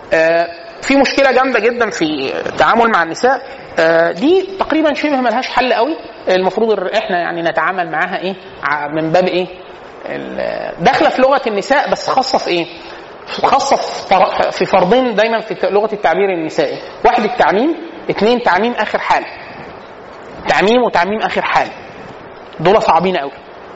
آه، في مشكله جامده جدا في التعامل مع النساء آه، دي تقريبا شبه ملهاش حل قوي المفروض ال- احنا يعني نتعامل معاها ايه ع- من باب ايه ال- داخله في لغه النساء بس خاصه في ايه خاصه في طر- في فرضين دايما في لغه التعبير النسائي واحد التعميم اثنين تعميم اخر حال تعميم وتعميم اخر حال دول صعبين قوي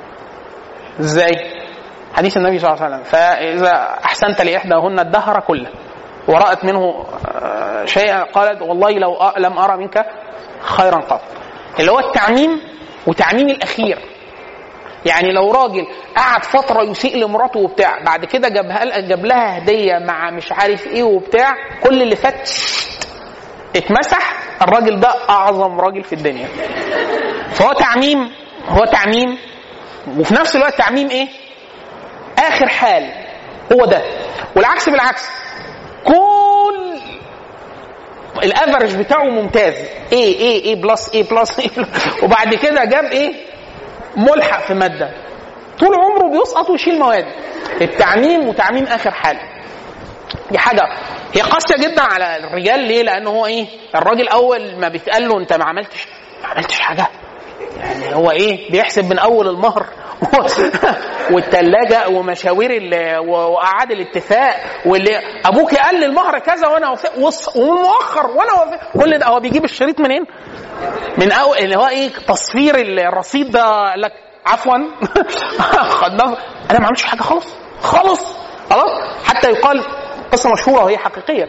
ازاي حديث النبي صلى الله عليه وسلم فاذا احسنت لاحداهن الدهر كله ورأت منه آه، شيئا قالت والله لو أ- لم أرى منك خيرا قط اللي هو التعميم وتعميم الأخير يعني لو راجل قعد فترة يسيء لمراته وبتاع بعد كده جابها جاب لها هدية مع مش عارف ايه وبتاع كل اللي فات اتمسح الراجل ده أعظم راجل في الدنيا فهو تعميم هو تعميم وفي نفس الوقت تعميم ايه؟ آخر حال هو ده والعكس بالعكس كل الافرج بتاعه ممتاز ايه ايه ايه بلس ايه بلس ايه بلس وبعد كده جاب ايه ملحق في ماده طول عمره بيسقط ويشيل مواد التعميم وتعميم اخر حال دي حاجه هي قاسيه جدا على الرجال ليه؟ لان هو ايه؟ الراجل اول ما بيتقال له انت ما عملتش ما عملتش حاجه يعني هو ايه؟ بيحسب من اول المهر والثلاجه ومشاوير ال- وقعد الاتفاق واللي ابوك قال لي المهر كذا وانا وافق والص- ومؤخر وانا وافق كل ده هو بيجيب الشريط منين؟ من اول اللي هو ايه تصفير الرصيد ده قال لك عفوا خدناه انا ما عملتش حاجه خالص خالص خلاص حتى يقال قصه مشهوره وهي حقيقيه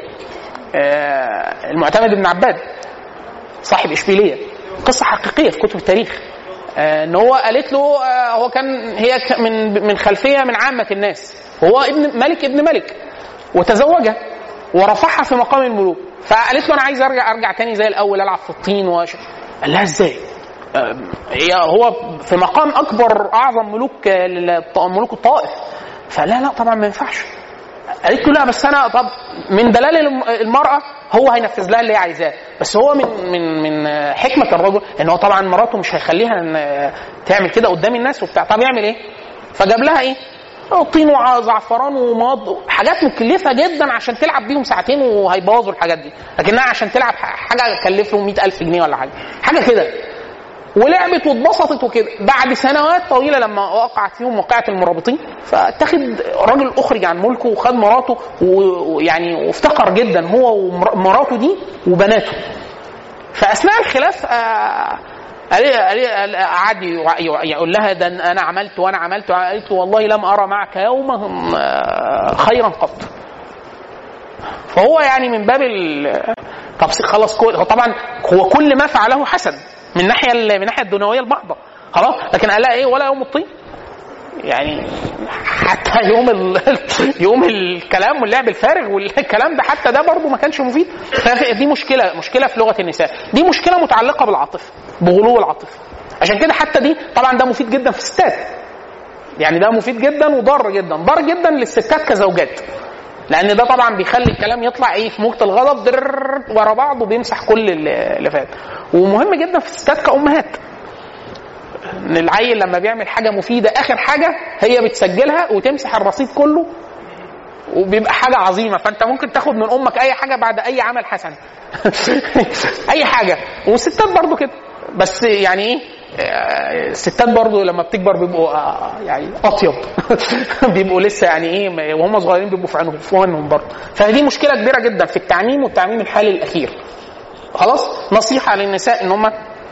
آه، المعتمد بن عباد صاحب اشبيليه قصه حقيقيه في كتب التاريخ آه، ان هو قالت له آه، هو كان هي ك- من من خلفيه من عامه الناس هو ابن ملك ابن ملك وتزوجها ورفعها في مقام الملوك فقالت له انا عايز ارجع ارجع تاني زي الاول العب في الطين وش... قال لها ازاي؟ آه، هي هو في مقام اكبر اعظم ملوك آه، لل- ملوك الطائف فلا لا طبعا ما ينفعش قالت له لا بس انا طب من دلال الم- المراه هو هينفذ لها اللي هي عايزاه بس هو من من من حكمه الرجل ان هو طبعا مراته مش هيخليها ان تعمل كده قدام الناس وبتاع طب يعمل ايه؟ فجاب لها ايه؟ طين وزعفران وماض حاجات مكلفه جدا عشان تلعب بيهم ساعتين وهيبوظوا الحاجات دي لكنها عشان تلعب حاجه تكلف له 100000 جنيه ولا حاجه حاجه كده ولعبت واتبسطت وكده بعد سنوات طويله لما وقعت فيهم وقعت المرابطين فاتخذ راجل اخرج عن ملكه وخد مراته و- ويعني وافتقر جدا هو ومراته دي وبناته فاثناء الخلاف آه، قال- قال- قعد يع- يع- يقول لها ده انا عملت وانا عملت قالت له والله لم ارى معك يوما آه، خيرا قط فهو يعني من باب ال طب خلاص كل هو طبعا هو كل ما فعله حسن من ناحيه ال- من الناحيه الدنيويه البحضه خلاص لكن قال لها ايه ولا يوم الطين يعني حتى يوم ال... يوم الكلام واللعب الفارغ والكلام ده حتى ده برضه ما كانش مفيد فدي مشكله مشكله في لغه النساء دي مشكله متعلقه بالعاطفه بغلو العاطفه عشان كده حتى دي طبعا ده مفيد جدا في الستات يعني ده مفيد جدا وضار جدا ضار جدا للستات كزوجات لان ده طبعا بيخلي الكلام يطلع ايه في موجه الغضب در ورا بعض وبيمسح كل اللي اللي فات ومهم جدا في الستات كامهات ان العيل لما بيعمل حاجه مفيده اخر حاجه هي بتسجلها وتمسح الرصيد كله وبيبقى حاجه عظيمه فانت ممكن تاخد من امك اي حاجه بعد اي عمل حسن اي حاجه والستات برضو كده بس يعني ايه آه، الستات برضو لما بتكبر بيبقوا آه، يعني اطيب بيبقوا لسه يعني ايه وهم صغيرين بيبقوا في عينهم في عينهم برضه فدي مشكله كبيره جدا في التعميم والتعميم الحالي الاخير خلاص نصيحه للنساء ان هم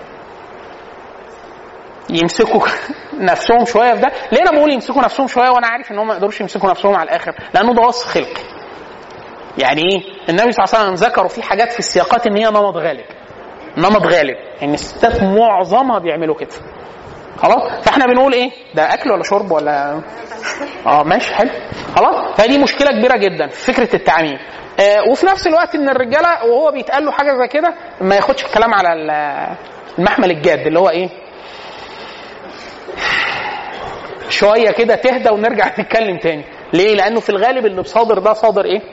يمسكوا نفسهم شويه في ده ليه انا بقول يمسكوا نفسهم شويه وانا عارف ان هم ما يقدروش يمسكوا نفسهم على الاخر لانه ده وصف خلقي يعني ايه النبي صلى الله عليه وسلم ذكروا في حاجات في السياقات ان هي نمط غالب نمط غالب ان الستات معظمها بيعملوا كده خلاص فاحنا بنقول ايه ده اكل ولا شرب ولا اه ماشي حلو خلاص فدي مشكله كبيره جدا في فكره التعميم آه وفي نفس الوقت ان الرجاله وهو بيتقال له حاجه زي كده ما ياخدش الكلام على ال- المحمل الجاد اللي هو ايه شويه كده تهدى ونرجع نتكلم تاني ليه لانه في الغالب اللي صادر ده صادر ايه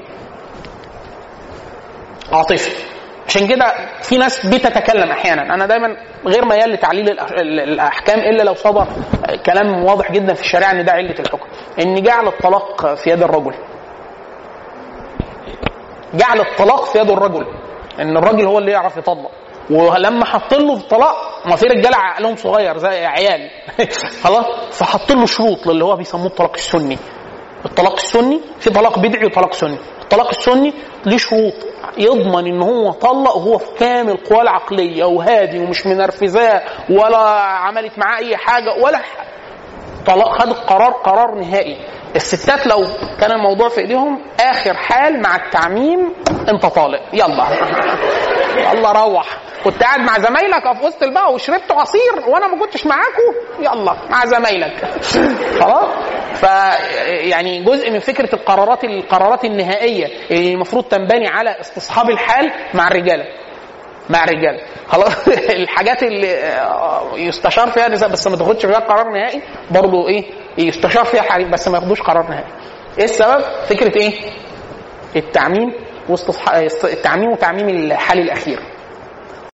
عاطفي عشان كده في ناس بتتكلم احيانا انا دايما غير ميال لتعليل الأح- ال- الاحكام الا لو صدر كلام واضح جدا في الشريعه ان ده عله الحكم ان جعل الطلاق في يد الرجل جعل الطلاق في يد الرجل ان الراجل هو اللي يعرف يطلق ولما حط له الطلاق ما في رجاله عقلهم صغير زي عيال خلاص فحط له شروط للي هو بيسموه الطلاق السني الطلاق السني في طلاق بدعي وطلاق سني الطلاق السني ليه شروط يضمن ان هو طلق وهو في كامل قواه العقليه وهادي ومش منرفزاه ولا عملت معاه اي حاجه ولا ح- طلاق خد القرار قرار نهائي الستات لو كان الموضوع في ايديهم اخر حال مع التعميم انت طالق يلا يلا روح كنت قاعد مع زمايلك في وسط البقى وشربت عصير وانا ما كنتش معاكم يلا مع زمايلك خلاص ف يعني جزء من فكره القرارات القرارات النهائيه اللي المفروض تنبني على استصحاب الحال مع الرجاله مع الرجاله خلاص الحاجات اللي آه، يستشار فيها النساء بس ما تاخدش فيها قرار نهائي برضه ايه يستشار فيها حريم بس ما ياخدوش قرار نهائي ايه السبب فكره ايه التعميم واستصحاب التعميم وتعميم الحال الاخير